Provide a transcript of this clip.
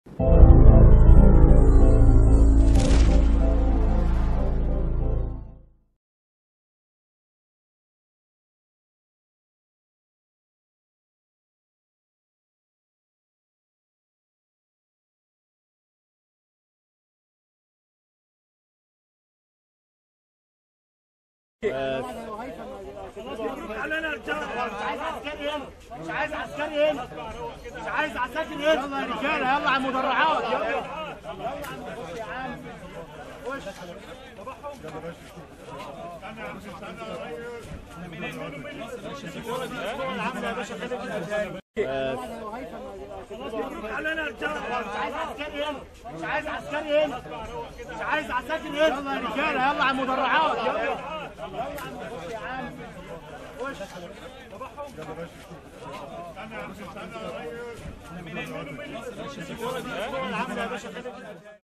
علينا رجال مش عايز عسكري هنا مش عايز عسكري هنا مش عايز عساكر هنا يلا يا رجاله يلا على المدرعات يلا يلا عم خش يا عم خش العمل يا باشا علينا رجال مش عايز عسكري هنا مش عايز عسكري هنا مش عايز عساكر هنا يلا يا رجاله يلا على المدرعات يلا يلا عم خش يا عم خش العمل يا باشا